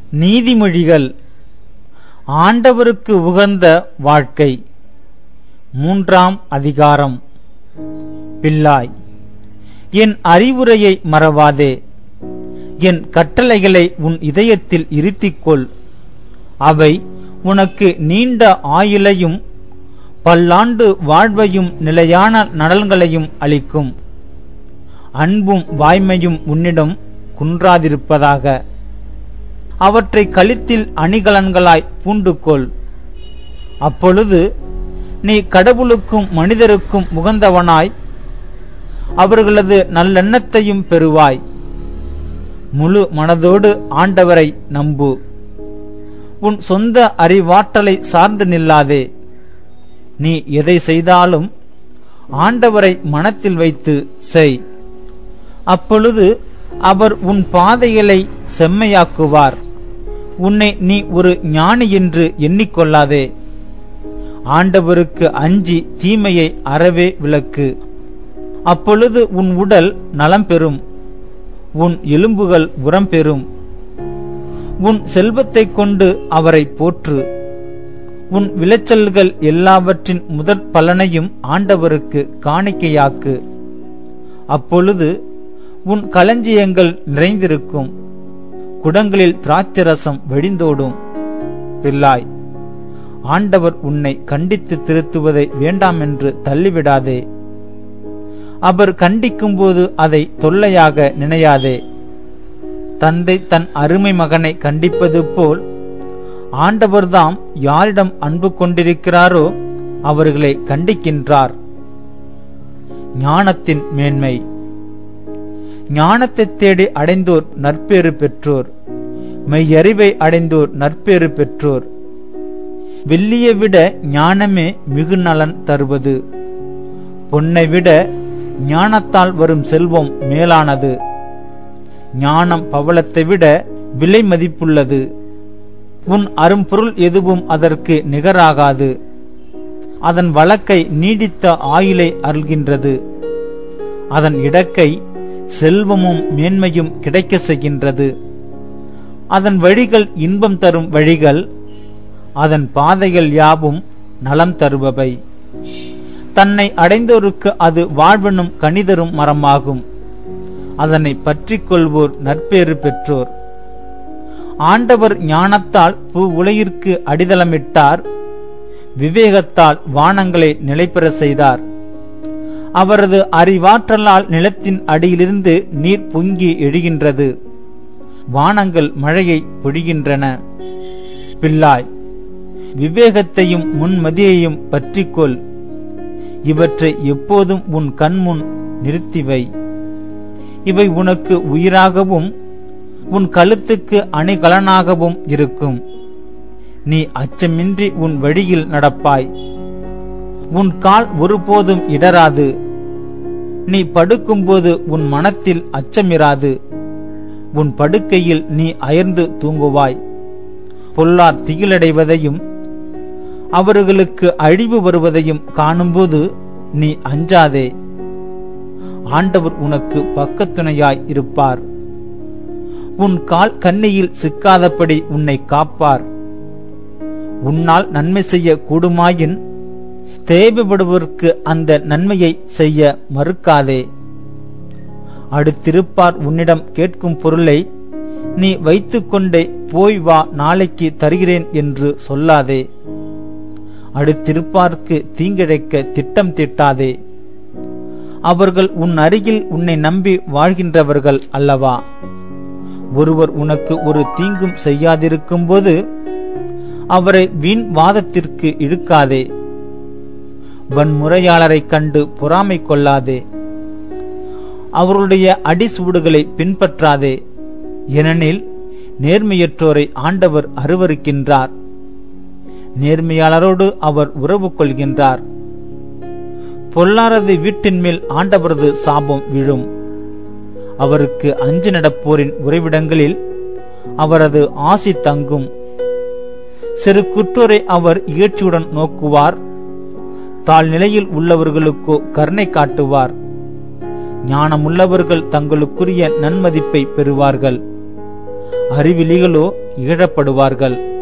நீதிமொழிகள் ஆண்டவருக்கு உகந்த வாழ்க்கை மூன்றாம் அதிகாரம் பிள்ளாய் என் அறிவுரையை மறவாதே என் கட்டளைகளை உன் இதயத்தில் இருத்திக்கொள் அவை உனக்கு நீண்ட ஆயுளையும் பல்லாண்டு வாழ்வையும் நிலையான நலன்களையும் அளிக்கும் அன்பும் வாய்மையும் உன்னிடம் குன்றாதிருப்பதாக அவற்றை கழுத்தில் அணிகலன்களாய் பூண்டுகொள் அப்பொழுது நீ கடவுளுக்கும் மனிதருக்கும் உகந்தவனாய் அவர்களது நல்லெண்ணத்தையும் பெறுவாய் முழு மனதோடு ஆண்டவரை நம்பு உன் சொந்த அறிவாற்றலை சார்ந்து நில்லாதே நீ எதை செய்தாலும் ஆண்டவரை மனத்தில் வைத்து செய் அப்பொழுது அவர் உன் பாதைகளை செம்மையாக்குவார் உன்னை நீ ஒரு ஞானி என்று எண்ணிக்கொள்ளாதே ஆண்டவருக்கு அஞ்சி தீமையை அறவே விளக்கு அப்பொழுது உன் உடல் நலம் பெறும் உன் எலும்புகள் உரம் பெறும் உன் செல்வத்தைக் கொண்டு அவரை போற்று உன் விளைச்சல்கள் எல்லாவற்றின் முதற் பலனையும் ஆண்டவருக்கு காணிக்கையாக்கு அப்பொழுது உன் களஞ்சியங்கள் நிறைந்திருக்கும் குடங்களில் திராட்சரசம் வெடிந்தோடும் பிள்ளாய் ஆண்டவர் உன்னை கண்டித்து திருத்துவதை வேண்டாம் என்று தள்ளிவிடாதே அவர் கண்டிக்கும்போது அதை தொல்லையாக நினையாதே தந்தை தன் அருமை மகனை கண்டிப்பது போல் ஆண்டவர்தாம் யாரிடம் அன்பு கொண்டிருக்கிறாரோ அவர்களை கண்டிக்கின்றார் ஞானத்தின் மேன்மை ஞானத்தை தேடி அடைந்தோர் நற்பேறு பெற்றோர் மெய்யறிவை அடைந்தோர் நற்பேறு பெற்றோர் வெள்ளியை விட ஞானமே மிகு நலன் தருவது பொன்னை விட ஞானத்தால் வரும் செல்வம் மேலானது ஞானம் பவளத்தை விட விலை மதிப்புள்ளது உன் அரும்பொருள் எதுவும் அதற்கு நிகராகாது அதன் வழக்கை நீடித்த ஆயுளை அருள்கின்றது அதன் இடக்கை செல்வமும் மேன்மையும் கிடைக்க செய்கின்றது அதன் வழிகள் இன்பம் தரும் வழிகள் அதன் பாதைகள் யாவும் நலம் தருபவை தன்னை அடைந்தோருக்கு அது வாழ்வெனும் கனிதரும் மரமாகும் அதனை பற்றிக் கொள்வோர் நற்பேறு பெற்றோர் ஆண்டவர் ஞானத்தால் பூ உலகிற்கு அடித்தளமிட்டார் விவேகத்தால் வானங்களை நிலைபெற செய்தார் அவரது அறிவாற்றலால் நிலத்தின் அடியிலிருந்து நீர் பொங்கி எழுகின்றது வானங்கள் மழையை பொழிகின்றன பிள்ளாய் விவேகத்தையும் முன்மதியையும் பற்றிக்கொள் இவற்றை எப்போதும் உன் கண்முன் நிறுத்திவை இவை உனக்கு உயிராகவும் உன் கழுத்துக்கு அணிகலனாகவும் இருக்கும் நீ அச்சமின்றி உன் வழியில் நடப்பாய் உன் கால் ஒருபோதும் இடராது நீ படுக்கும்போது உன் மனத்தில் அச்சமிராது உன் படுக்கையில் நீ அயர்ந்து தூங்குவாய் பொல்லார் திகிலடைவதையும் அவர்களுக்கு அழிவு வருவதையும் காணும்போது நீ அஞ்சாதே ஆண்டவர் உனக்கு பக்கத்துணையாய் இருப்பார் உன் கால் கண்ணியில் சிக்காதபடி உன்னை காப்பார் உன்னால் நன்மை செய்ய கூடுமாயின் தேவைப்படுவதற்கு அந்த நன்மையை செய்ய மறுக்காதே அடுத்திருப்பார் உன்னிடம் கேட்கும் பொருளை நீ வைத்துக்கொண்டே போய் வா நாளைக்கு தருகிறேன் என்று சொல்லாதே அடுத்திருப்பார்க்கு தீங்கிழைக்க திட்டம் திட்டாதே அவர்கள் உன் அருகில் உன்னை நம்பி வாழ்கின்றவர்கள் அல்லவா ஒருவர் உனக்கு ஒரு தீங்கும் செய்யாதிருக்கும் போது அவரை வீண் வாதத்திற்கு இழுக்காதே வன்முறையாளரை கண்டு பொறாமை கொள்ளாதே அவருடைய அடிசூடுகளை பின்பற்றாதே ஏனெனில் நேர்மையற்றோரை ஆண்டவர் அருவருக்கின்றார் நேர்மையாளரோடு அவர் உறவு கொள்கின்றார் பொல்லாரது வீட்டின் மேல் ஆண்டவரது சாபம் விழும் அவருக்கு அஞ்சு நடப்போரின் உறைவிடங்களில் அவரது ஆசி தங்கும் சிறு குற்றோரை அவர் இயற்சியுடன் நோக்குவார் தாழ்நிலையில் உள்ளவர்களுக்கோ கருணை காட்டுவார் ஞானமுள்ளவர்கள் தங்களுக்குரிய நன்மதிப்பை பெறுவார்கள் அறிவிலிகளோ இகழப்படுவார்கள்